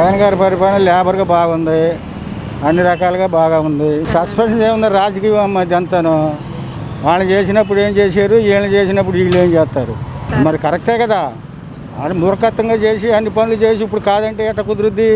జగన్ గారి పరిపాలన లేబర్గా బాగుంది అన్ని రకాలుగా బాగా ఉంది సస్పెన్షన్ ఏముంది రాజకీయం మధ్య అంతాను వాళ్ళు చేసినప్పుడు ఏం చేశారు వీళ్ళు చేసినప్పుడు వీళ్ళు ఏం చేస్తారు మరి కరెక్టే కదా వాళ్ళు మూర్ఖత్వంగా చేసి అన్ని పనులు చేసి ఇప్పుడు కాదంటే ఎట్ట కుదురుద్ది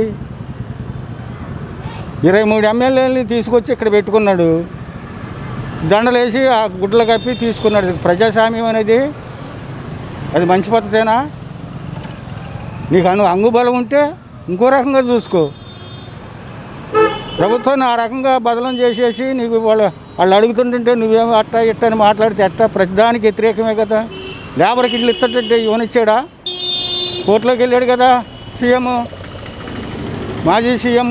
ఇరవై మూడు ఎమ్మెల్యేలని తీసుకొచ్చి ఇక్కడ పెట్టుకున్నాడు దండలేసి ఆ గుడ్లు కప్పి తీసుకున్నాడు ప్రజాస్వామ్యం అనేది అది మంచి పద్ధతేనా నీకు అను అంగుబలం ఉంటే ఇంకో రకంగా చూసుకో ప్రభుత్వాన్ని ఆ రకంగా బదలం చేసేసి నీకు వాళ్ళ వాళ్ళు అడుగుతుంటుంటే నువ్వేమో అట్టా ఇట్టా అని మాట్లాడితే అట్టా ప్రతిదానికి వ్యతిరేకమే కదా లేబర్కి ఇల్లు ఇస్తుంటే ఇవ్వనిచ్చాడా కోర్టులోకి వెళ్ళాడు కదా సీఎం మాజీ సీఎం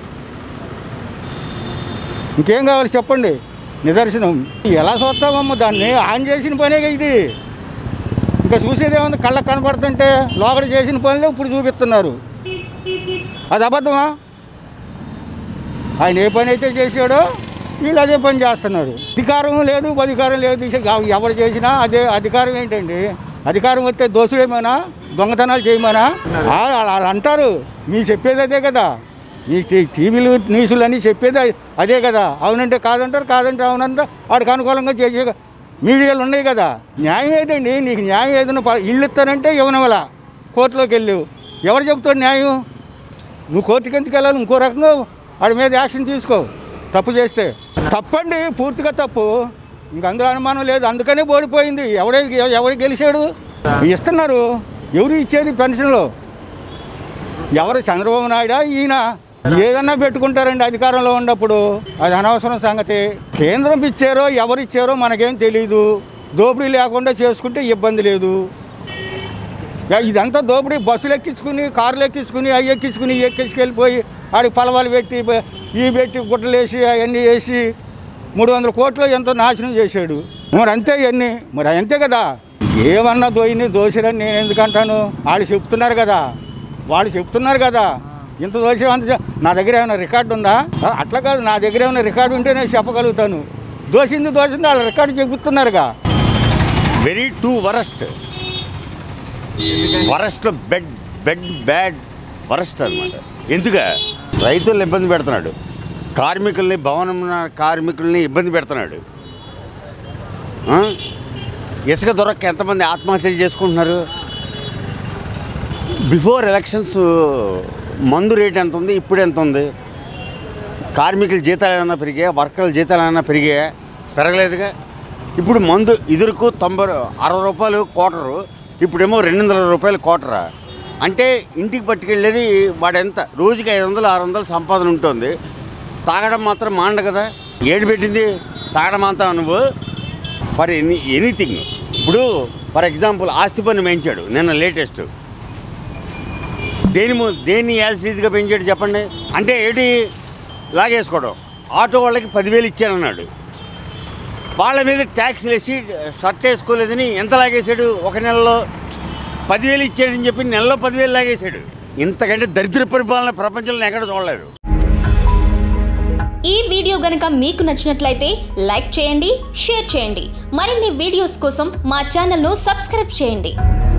ఇంకేం కావాలి చెప్పండి నిదర్శనం ఎలా చూస్తామమ్మ దాన్ని ఆన్ చేసిన పనే ఇది ఇంకా చూసేదేముంది కళ్ళకు కనపడుతుంటే లోపల చేసిన పనులు ఇప్పుడు చూపిస్తున్నారు అది అబద్ధమా ఆయన ఏ పని అయితే చేశాడో వీళ్ళు అదే పని చేస్తున్నారు అధికారం లేదు అధికారం లేదు ఇక ఎవరు చేసినా అదే అధికారం ఏంటండి అధికారం వస్తే దోషుడేమోనా దొంగతనాలు చేయమనా ఆ, వాళ్ళు వాళ్ళు అంటారు మీ చెప్పేది అదే కదా ఈ టీ- టీవీలు న్యూస్లు అన్నీ చెప్పేది అ- అదే కదా అవునంటే కాదంటారు కాదంటే అవునంటే వాడికి అనుకూలంగా చేసే మీడియాలు ఉన్నాయి కదా న్యాయం ఏదండి నీకు న్యాయం ఏదైనా ప- ఇల్లు ఇస్తానంటే ఇవ్వనవల కోర్టులోకి వెళ్ళావు ఎవరు చెప్తాడు న్యాయం నువ్వు కోర్టుకి ఎందుకు వెళ్ళాలి ఇంకో రకంగా వాడి మీద యాక్షన్ తీసుకో తప్పు చేస్తే తప్పండి పూర్తిగా తప్పు ఇంక అందులో అనుమానం లేదు అందుకనే ఓడిపోయింది ఎవడే ఎవడు గెలిచాడు ఇస్తున్నారు ఎవరు ఇచ్చేది పెన్షన్లో ఎవరు చంద్రబాబు నాయుడా ఈయన ఏదన్నా పెట్టుకుంటారండి అధికారంలో ఉన్నప్పుడు అది అనవసరం సంగతి కేంద్రం ఇచ్చారో ఎవరు ఇచ్చారో మనకేం తెలియదు దోపిడీ లేకుండా చేసుకుంటే ఇబ్బంది లేదు యా, ఇదంతా దోపిడీ బస్సులు ఎక్కించుకుని కార్లు ఎక్కించుకుని అవి ఎక్కించుకుని ఇవి ఎక్కించుకెళ్ళిపోయి ఆడికి పలవాలు పెట్టి బ- ఇవి పెట్టి గుట్టలు వేసి అవన్నీ వేసి మూడు వందల కోట్లు ఎంతో నాశనం చేశాడు మరి అంతే ఇవన్నీ మరి అంతే కదా ఏమన్నా దోయిని దోషిరని నేను ఎందుకంటాను వాళ్ళు చెప్తున్నారు కదా వాళ్ళు చెప్తున్నారు కదా ఇంత దోషం అంత చే- నా దగ్గర ఏమైనా రికార్డు ఉందా ఆ, అట్లా కాదు నా దగ్గర ఏమైనా రికార్డు ఉంటే నేను చెప్పగలుగుతాను దోషింది దోషింది వాళ్ళ రికార్డు చెబుతున్నారుగా very too worst worst bad bad bad worst అనమాట ఎందుక రైతులను ఇబ్బంది పెడుతున్నాడు కార్మికుల్ని భవనం కార్మికుల్ని ఇబ్బంది పెడుతున్నాడు ఆ? ఇసుక దొరక్క ఎంతమంది ఆత్మహత్యలు చేసుకుంటున్నారు బిఫోర్ ఎలక్షన్స్ మందు రేట్ ఎంత ఉంది ఇప్పుడు ఎంత ఉంది కార్మికుల జీతాలు ఏమైనా పెరిగాయా వర్కర్ల జీతాలు ఏమైనా పెరిగాయా పెరగలేదుగా ఇప్పుడు మందు ఇదురుకు తొంభై రూ- అరవై రూపాయలు కోటరు ఇప్పుడేమో రెండు వందల రూపాయలు కోటరా అంటే ఇంటికి పట్టుకెళ్ళేది వాడు ఎంత రోజుకి ఐదు వందలు ఆరు వందలు సంపాదన ఉంటుంది తాగడం మాత్రం మాండ కదా ఏడు పెట్టింది తాగడం మాత్రం నువ్వు ఫర్ ఎనీ ఎనీథింగ్ ఇప్పుడు ఫర్ ఎగ్జాంపుల్ ఆస్తి పన్ను పెంచాడు నిన్న లేటెస్ట్ దేని ము- దేన్ని యాజ్ ఫీజుగా పెంచాడు చెప్పండి అంటే ఏంటి లాగేసుకోవడం ఆటో వాళ్ళకి పదివేలు ఇచ్చానన్నాడు వాళ్ళ మీద ట్యాక్స్ వేసి షర్ట్ వేసుకోలేదని ఎంత లాగేశాడు ఒక నెలలో పదివేలు ఇచ్చాడని చెప్పి నెలలో పదివేలు లాగేశాడు ఇంతకంటే దరిద్ర పరిపాలన ప్రపంచంలో ఎక్కడ చూడలేదు ఈ వీడియో గనక మీకు నచ్చినట్లయితే లైక్ చేయండి షేర్ చేయండి మరిన్ని వీడియోస్ కోసం మా ఛానల్ను సబ్స్క్రైబ్ చేయండి